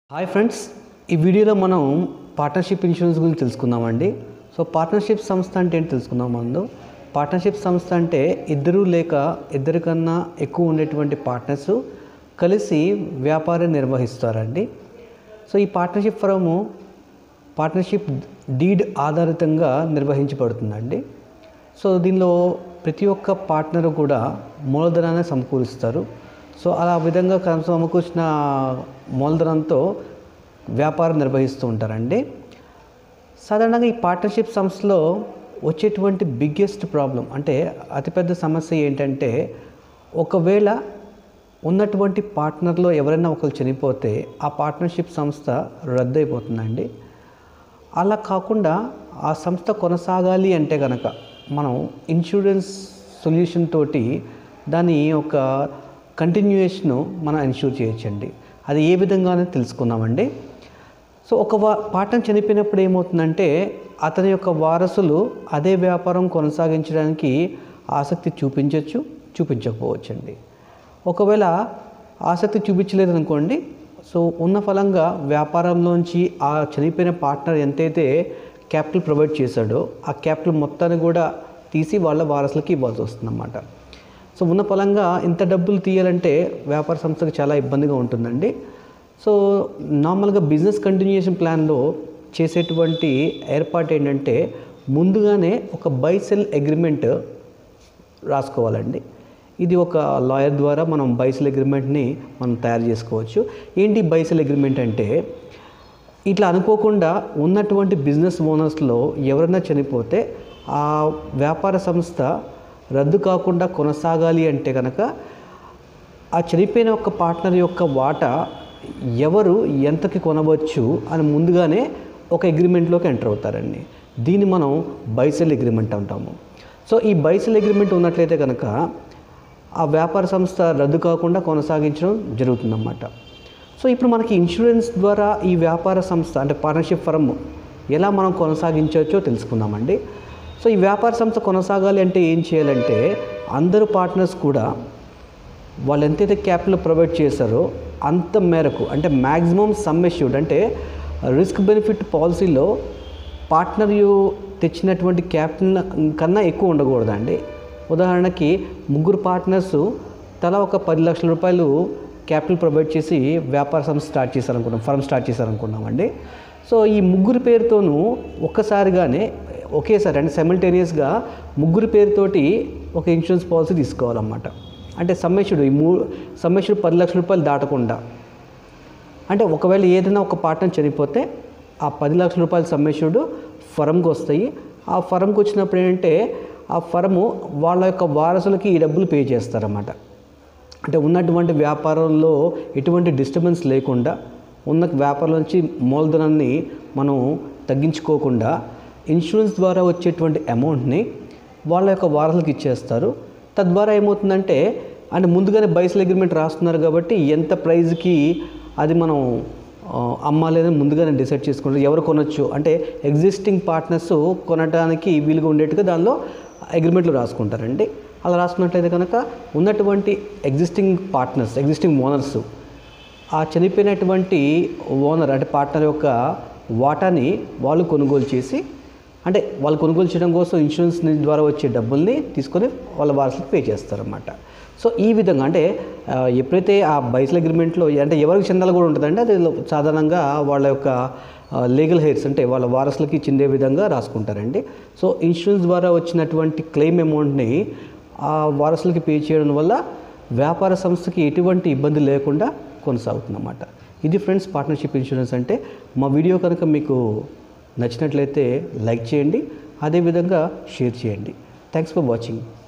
hi friends ఈ వీడియోలో మనం పార్ట్నర్షిప్ ఇన్సూరెన్స్ గురించి తెలుసుకుందామండి సో పార్ట్నర్షిప్ సంస్థ అంటే ఏంటి తెలుసుకుందాం ముందు పార్ట్నర్షిప్ సంస్థ అంటే ఇద్దరు లేక ఇద్దరి కన్నా ఎక్కువ ఉండేటువంటి పార్ట్నర్స్ కలిసి వ్యాపారం నిర్వహిస్తారండి సో ఈ పార్ట్నర్షిప్ ఫరము పార్ట్నర్షిప్ డీడ్ ఆధారితంగా నిర్వహించబడుతుందండి సో దీనిలో ప్రతి ఒక్క పార్ట్నర్ కూడా మూలధనాన్ని సమకూరుస్తారు సో అలా విధంగా కనీసం సమకూర్చిన మూలధనంతో వ్యాపారం నిర్వహిస్తూ ఉంటారండి సాధారణంగా ఈ పార్ట్నర్షిప్ సంస్థలో వచ్చేటువంటి బిగ్గెస్ట్ ప్రాబ్లం అంటే అతిపెద్ద సమస్య ఏంటంటే ఒకవేళ ఉన్నటువంటి పార్ట్నర్లో ఎవరైనా ఒకరు చనిపోతే ఆ పార్ట్నర్షిప్ సంస్థ రద్దయిపోతుందండి అలా కాకుండా ఆ సంస్థ కొనసాగాలి అంటే కనుక మనం ఇన్సూరెన్స్ సొల్యూషన్ తోటి దాని ఒక కంటిన్యూయేషను మనం ఇన్సూర్ చేయొచ్చండి అది ఏ విధంగానే తెలుసుకుందామండి సో ఒక వా పార్ట్నర్ చనిపోయినప్పుడు ఏమవుతుందంటే అతని యొక్క వారసులు అదే వ్యాపారం కొనసాగించడానికి ఆసక్తి చూపించవచ్చు చూపించకపోవచ్చండి ఒకవేళ ఆసక్తి చూపించలేదు అనుకోండి సో ఉన్న ఫలంగా వ్యాపారంలోంచి ఆ చనిపోయిన పార్ట్నర్ ఎంతైతే క్యాపిటల్ ప్రొవైడ్ చేశాడో ఆ క్యాపిటల్ మొత్తాన్ని కూడా తీసి వాళ్ళ వారసులకి ఇవ్వాల్సి వస్తుందన్నమాట సో ఉన్న ఫలంగా ఇంత డబ్బులు తీయాలంటే వ్యాపార సంస్థకు చాలా ఇబ్బందిగా ఉంటుందండి సో నార్మల్గా బిజినెస్ కంటిన్యూషన్ ప్లాన్లో చేసేటువంటి ఏర్పాటు ఏంటంటే ముందుగానే ఒక బై సెల్ అగ్రిమెంట్ రాసుకోవాలండి ఇది ఒక లాయర్ ద్వారా మనం బైసెల్ అగ్రిమెంట్ని మనం తయారు చేసుకోవచ్చు ఏంటి బైసెల్ అగ్రిమెంట్ అంటే ఇట్లా అనుకోకుండా ఉన్నటువంటి బిజినెస్ ఓనర్స్లో ఎవరైనా చనిపోతే ఆ వ్యాపార సంస్థ రద్దు కాకుండా కొనసాగాలి అంటే కనుక ఆ చనిపోయిన ఒక పార్ట్నర్ యొక్క వాటా ఎవరు ఎంతకి కొనవచ్చు అని ముందుగానే ఒక అగ్రిమెంట్లోకి ఎంటర్ అవుతారండి దీన్ని మనం బైసెల్ అగ్రిమెంట్ అంటాము సో ఈ బైసెల్ అగ్రిమెంట్ ఉన్నట్లయితే కనుక ఆ వ్యాపార సంస్థ రద్దు కాకుండా కొనసాగించడం జరుగుతుందన్నమాట సో ఇప్పుడు మనకి ఇన్సూరెన్స్ ద్వారా ఈ వ్యాపార సంస్థ అంటే పార్ట్నర్షిప్ ఫరం ఎలా మనం కొనసాగించవచ్చో తెలుసుకుందామండి సో ఈ వ్యాపార సంస్థ కొనసాగాలి అంటే ఏం చేయాలంటే అందరూ పార్ట్నర్స్ కూడా వాళ్ళు ఎంతైతే క్యాపిటల్ ప్రొవైడ్ చేశారో అంత మేరకు అంటే మ్యాక్సిమం సమ్మెష్యూడ్ అంటే రిస్క్ బెనిఫిట్ పాలసీలో పార్ట్నర్ తెచ్చినటువంటి క్యాపిటల్ కన్నా ఎక్కువ ఉండకూడదండి ఉదాహరణకి ముగ్గురు పార్ట్నర్స్ తలా ఒక పది లక్షల రూపాయలు క్యాపిటల్ ప్రొవైడ్ చేసి వ్యాపార సంస్థ స్టార్ట్ చేశారనుకున్నాం ఫర్మ్ స్టార్ట్ చేశారనుకున్నామండి సో ఈ ముగ్గురు పేరుతోనూ ఒక్కసారిగానే ఒకేసారి అంటే సెమల్టేనియస్గా ముగ్గురు పేరుతోటి ఒక ఇన్సూరెన్స్ పాలసీ తీసుకోవాలన్నమాట అంటే సమ్మేషుడు ఈ మూ సమ్మేషుడు పది లక్షల రూపాయలు దాటకుండా అంటే ఒకవేళ ఏదైనా ఒక పార్ట్నర్ చనిపోతే ఆ పది లక్షల రూపాయల సమ్మేషుడు ఫరంకి వస్తాయి ఆ ఫరంకి వచ్చినప్పుడు ఏంటంటే ఆ ఫరము వాళ్ళ యొక్క వారసులకి ఈ డబ్బులు పే చేస్తారన్నమాట అంటే ఉన్నటువంటి వ్యాపారంలో ఎటువంటి డిస్టర్బెన్స్ లేకుండా ఉన్న వ్యాపారం నుంచి మూలధనాన్ని మనం తగ్గించుకోకుండా ఇన్సూరెన్స్ ద్వారా వచ్చేటువంటి అమౌంట్ని వాళ్ళ యొక్క వారసులకు ఇచ్చేస్తారు తద్వారా ఏమవుతుందంటే అంటే ముందుగానే బైసల్ అగ్రిమెంట్ రాస్తున్నారు కాబట్టి ఎంత ప్రైజ్కి అది మనం ఆ, అమ్మాలేదని ముందుగానే డిసైడ్ చేసుకుంటారు ఎవరు కొనొచ్చు అంటే ఎగ్జిస్టింగ్ పార్ట్నర్స్ కొనడానికి వీలుగా ఉండేట్టుగా దానిలో అగ్రిమెంట్లు రాసుకుంటారండి అలా రాసుకున్నట్లయితే కనుక ఉన్నటువంటి ఎగ్జిస్టింగ్ పార్ట్నర్స్ ఎగ్జిస్టింగ్ ఓనర్స్ ఆ చనిపోయినటువంటి ఓనర్ అంటే పార్ట్నర్ యొక్క వాటాని వాళ్ళు కొనుగోలు చేసి అంటే వాళ్ళు కొనుగోలు చేయడం కోసం ఇన్సూరెన్స్ ద్వారా వచ్చే డబ్బుల్ని తీసుకొని వాళ్ళ వారసులకు పే చేస్తారన్నమాట సో ఈ విధంగా అంటే ఆ, ఎప్పుడైతే ఆ బైసల్ అగ్రిమెంట్లో అంటే ఎవరికి చెందాలి కూడా ఉంటుందంటే అది సాధారణంగా వాళ్ళ యొక్క లీగల్ హెయిర్స్ అంటే వాళ్ళ వారసులకి చెందే విధంగా రాసుకుంటారండి సో ఇన్సూరెన్స్ ద్వారా వచ్చినటువంటి క్లెయిమ్ అమౌంట్ని ఆ వారసులకి పే చేయడం వల్ల వ్యాపార సంస్థకి ఎటువంటి ఇబ్బంది లేకుండా కొనసాగుతుందన్నమాట ఇది ఫ్రెండ్స్ పార్ట్నర్షిప్ ఇన్సూరెన్స్ అంటే మా వీడియో కనుక మీకు నచ్చినట్లయితే లైక్ చేయండి అదేవిధంగా షేర్ చేయండి థ్యాంక్స్ ఫర్ వాచింగ్